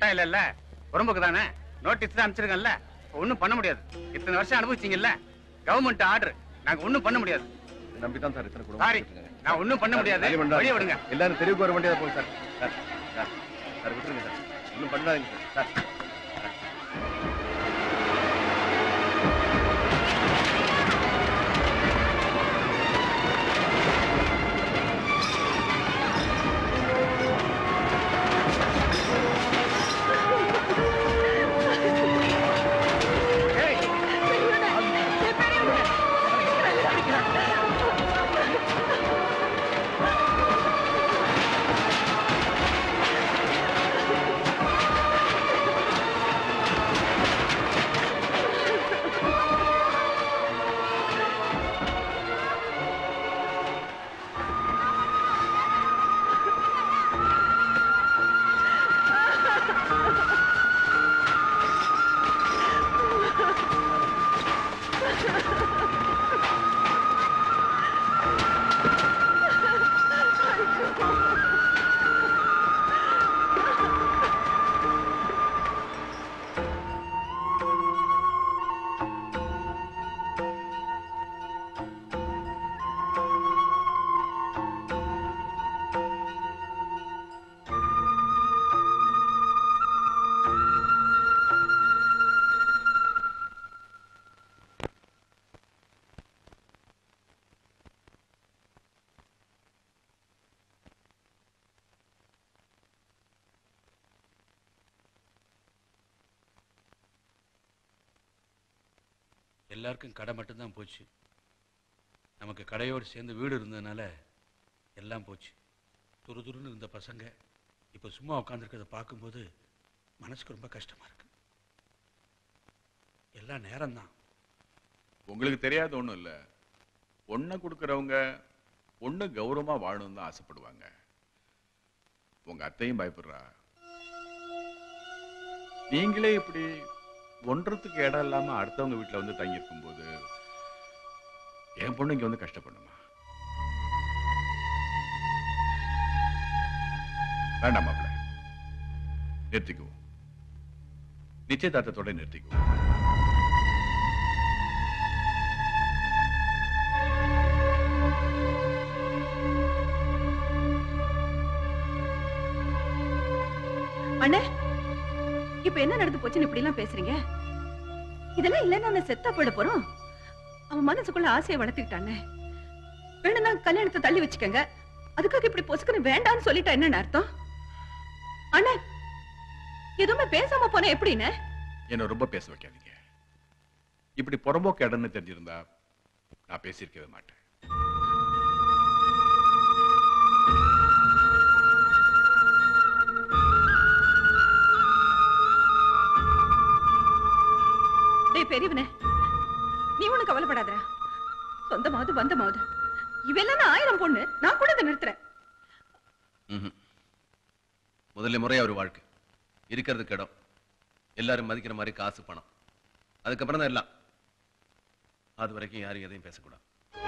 பட்டா இல்ல இல்ல புறம்போக்கு தானே நோட்டீஸ் தான் அனுப்பிச்சிருக்கேன்ல ஒன்றும் பண்ண முடியாது இத்தனை வருஷம் அனுபவிச்சீங்கல்ல கவர்மெண்ட் ஆர்டர் நாங்க ஒன்றும் பண்ண முடியாது நம்பி தான் சார் இத்தனை குடும்பம் சாரி வச்சிருக்கேங்க. நான் ஒன்றும் பண்ண முடியாது வழி பண்ணாதீங்க. வழிய விடுங்க எல்லாரும் தெருவுக்கு வர வேண்டியதா போகுது சார் சார் சார் சார் விட்டுருங்க சார் ஒன்றும் பண்ணாதீங்க சார் சார் எல்லாருக்கும் கடை மட்டும்தான் போச்சு நமக்கு கடையோடு சேர்ந்து வீடு இருந்ததுனால எல்லாம் போச்சு துரு துருன்னு இருந்த பசங்க இப்போ சும்மா உட்காந்துருக்கிறத பார்க்கும்போது மனசுக்கு ரொம்ப கஷ்டமா இருக்கு எல்லாம் நேரம்தான் உங்களுக்கு தெரியாத ஒண்ணும் இல்ல ஒன்ன கொடுக்கறவங்க ஒண்ணு கௌரவமா வாழணும்னு தான் ஆசைப்படுவாங்க உங்க அத்தையும் பயப்படுறா நீங்களே இப்படி ஒன்றத்துக்கு இடம் இல்லாம அடுத்தவங்க வீட்டுல வந்து தங்கி இருக்கும்போது என் பொண்ணு இங்க வந்து கஷ்டப்படுமா வேண்டாம் மாப்பிள்ள நிறுத்திக்குவோம் நிச்சயதார்த்தத்தோட நிறுத்திக்குவோம் அண்ணே இப்ப என்ன நடந்து போச்சுன்னு இப்படி எல்லாம் பேசுறீங்க இதெல்லாம் இல்லைன்னா நான் செத்தா போயிட போறோம் அவன் மனசுக்குள்ள ஆசையை வளர்த்துக்கிட்டானே வேணும்னா கல்யாணத்தை தள்ளி வச்சுக்கோங்க அதுக்காக இப்படி பொசுக்குன்னு வேண்டாம்னு சொல்லிட்டா என்னன்னு அர்த்தம் அண்ணே எதுவுமே பேசாம போனா எப்படின்னு என்னை ரொம்ப பேச வைக்காதீங்க இப்படி புறம்போக்கு இடம்னு தெரிஞ்சிருந்தா நான் பேசியிருக்கவே மாட்டேன் டேய் பெரியவனே நீ ஒண்ணு கவலைப்படாதடா சொந்தமாவது பந்தமாவது இவெல்லாம் நான் ஆயிரம் பொண்ணு நான் கூட இதை நிறுத்துறேன் ம்ஹும். முதல்ல முறையா ஒரு வாழ்க்கை இருக்கிறதுக்கு இடம் எல்லாரும் மதிக்கிற மாதிரி காசு பணம் அதுக்கப்புறம் தான் எல்லாம் அது வரைக்கும் யாரும் எதையும் பேசக்கூடாது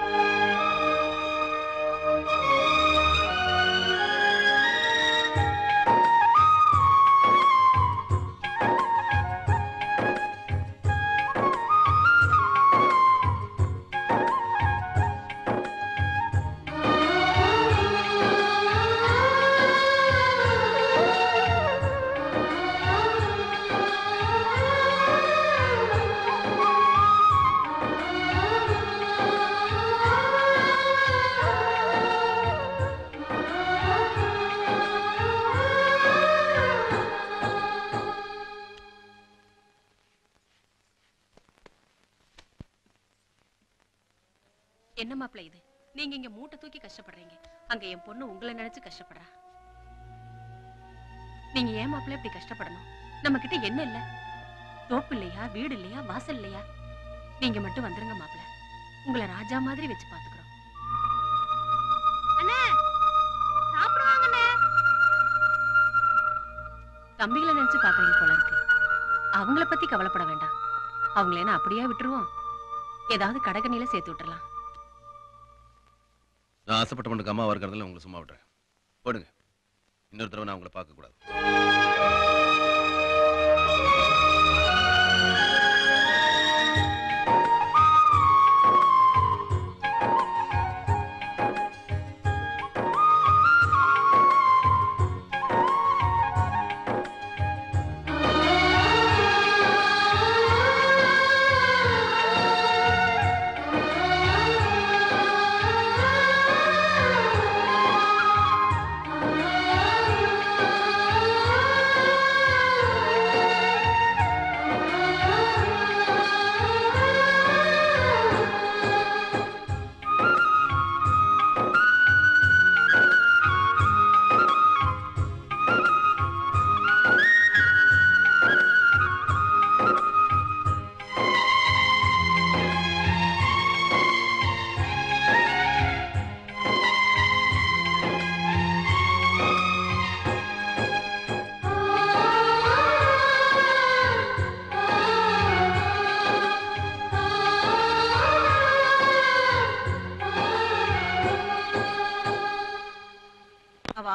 என்ன மாப்பிள்ள இது நீங்க இங்க மூட்டை தூக்கி கஷ்டப்படுறீங்க அங்க என் பொண்ணு உங்களை நினைச்சு கஷ்டப்படுறா நீங்க ஏன் மாப்பிள்ள இப்படி கஷ்டப்படணும் நம்ம கிட்ட என்ன இல்ல தோப்பு இல்லையா வீடு இல்லையா வாசல் இல்லையா நீங்க மட்டும் வந்துருங்க மாப்பிள்ள உங்களை ராஜா மாதிரி வச்சு பாத்துக்கிறோம் சாப்பிடுவாங்கண்ணே தம்பிகளை நினைச்சு பாக்குறீங்க போல இருக்கு அவங்கள பத்தி கவலைப்பட வேண்டாம் அவங்கள என்ன அப்படியே விட்டுருவோம் ஏதாவது கடகணியில சேர்த்து விட்டுறலாம் நான் ஆசைப்பட்ட பொண்ணுக்கு அம்மா இருக்கிறதுல உங்களை சும்மா விட்டுறேன் போடுங்க இன்னொரு தடவை நான் உங்களை பார்க்க கூடாது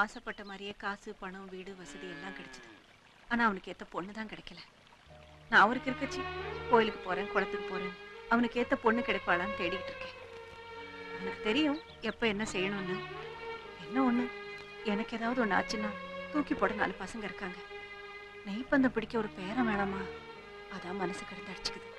ஆசைப்பட்ட மாதிரியே காசு பணம் வீடு வசதி எல்லாம் கிடைச்சது ஆனா அவனுக்கு ஏத்த பொண்ணு தான் கிடைக்கல நான் அவருக்கு இருக்கச்சி கோயிலுக்கு போறேன் குளத்துக்கு போறேன் அவனுக்கு ஏத்த பொண்ணு கிடைப்பாளான்னு தேடிக்கிட்டு இருக்கேன் எனக்கு தெரியும் எப்ப என்ன செய்யணும்னு என்ன ஒண்ணு எனக்கு ஏதாவது ஒண்ணு ஆச்சுன்னா தூக்கி போட நாலு பசங்க இருக்காங்க நெய்ப்பந்தம் பிடிக்க ஒரு பேரம் வேணாமா அதான் மனசு கிடந்து அடிச்சுக்குது